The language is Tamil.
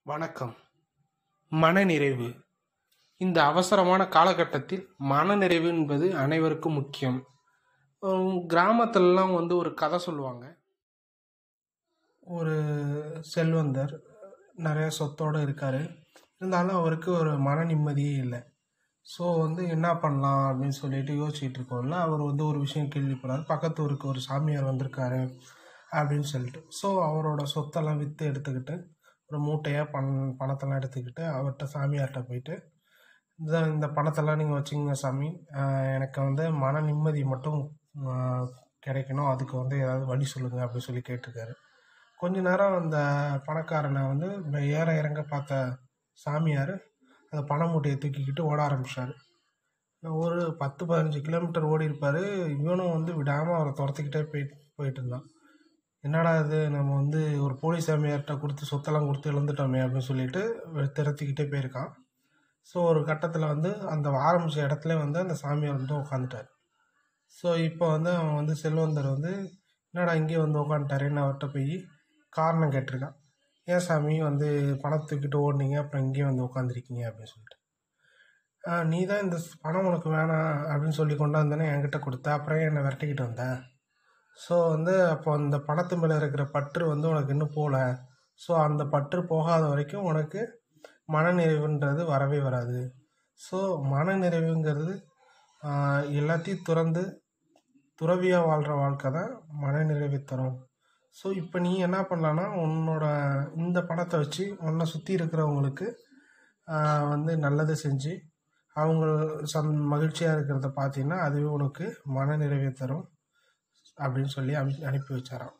வணக்கம் மனநிறைவு இந்த அவசரமான காலகட்டத்தில் மனநிறைவு என்பது அனைவருக்கும் முக்கியம் உம், கிராமத்துலலாம் வந்து ஒரு கதை சொல்லுவாங்க ஒரு செல்வந்தர் நிறைய சொத்தோடு இருக்கார் இருந்தாலும் அவருக்கு ஒரு மன நிம்மதியே இல்லை ஸோ வந்து என்ன பண்ணலாம் அப்படின்னு சொல்லிட்டு யோசிச்சுட்டு இருக்கோம்ல அவர் வந்து ஒரு விஷயம் கேள்விப்படுறார் பக்கத்து ஊருக்கு ஒரு சாமியார் வந்திருக்காரு அப்படின்னு சொல்லிட்டு ஸோ அவரோட சொத்தெல்லாம் விற்று எடுத்துக்கிட்டு ஒரு மூட்டையாக பண் பணத்தெல்லாம் எடுத்துக்கிட்டு அவர்கிட்ட சாமியார்கிட்ட போயிட்டு இந்த இந்த பணத்தெல்லாம் நீங்கள் வச்சுங்க சாமி ஆஹ் எனக்கு வந்து மன நிம்மதி மட்டும் ஆஹ் கிடைக்கணும் அதுக்கு வந்து ஏதாவது வழி சொல்லுங்கள் அப்படின்னு சொல்லி கேட்டிருக்காரு கொஞ்ச நேரம் அந்த பணக்காரனை வந்து ஏற இறங்க பார்த்த சாமியார் அந்த பண மூட்டையை தூக்கிக்கிட்டு ஓட ஆரம்பிச்சாரு ஒரு பத்து பதினஞ்சு கிலோமீட்டர் ஓடி இருப்பார் இவனும் வந்து விடாமல் அவரை துரத்திக்கிட்டே போயிட்டு போயிட்டு இருந்தான் என்னடா இது நம்ம வந்து ஒரு போலீஸ் சாமியார்கிட்ட கொடுத்து சொத்தெல்லாம் கொடுத்து இழந்துட்டோமே அப்படின்னு சொல்லிட்டு திரத்திக்கிட்டே போயிருக்கான் ஸோ ஒரு கட்டத்தில் வந்து அந்த ஆரம்பித்த இடத்துல வந்து அந்த சாமியார் வந்து உட்காந்துட்டார் ஸோ இப்போ வந்து அவன் வந்து செல்வந்தர் வந்து என்னடா இங்கே வந்து உட்காந்துட்டாருன்னு அவர்கிட்ட போய் காரணம் கேட்டிருக்கான் ஏன் சாமி வந்து பணத்தை தூக்கிட்டு ஓடுனீங்க அப்புறம் இங்கேயே வந்து உட்காந்துருக்கீங்க அப்படின்னு சொல்லிட்டு "ஆ, நீ தான் இந்த ஸ்- பணம் உனக்கு வேணாம் அப்படின்னு சொல்லி கொண்டாந்தேனே என்கிட்ட கொடுத்த அப்புறம் ஏன் என்னை விரட்டிக்கிட்டு வந்த ஸோ வந்து அப்போ அந்த பணத்து மேலே இருக்கிற பற்று வந்து உனக்கு இன்னும் போகல ஸோ அந்த பற்று போகாத வரைக்கும் உனக்கு மனநிறைவுன்றது வரவே வராது ஸோ மனநிறைவுங்கிறது ஆஹ், எல்லாத்தையும் துறந்து துறவியாக வாழ்கிற வாழ்க்கை தான் மனநிறைவை தரும் ஸோ இப்போ நீ என்ன பண்ணலான்னா உன்னோட இந்த பணத்தை வச்சு உன்னை சுற்றி இருக்கிறவங்களுக்கு ஆஹ், வந்து நல்லது செஞ்சு அவங்க சந் மகிழ்ச்சியாக இருக்கிறத பார்த்தீங்கன்னா அதுவே உனக்கு மனநிறைவை தரும் அப்படின்னு சொல்லி அனுப்பி அனுப்பி வச்சாராம்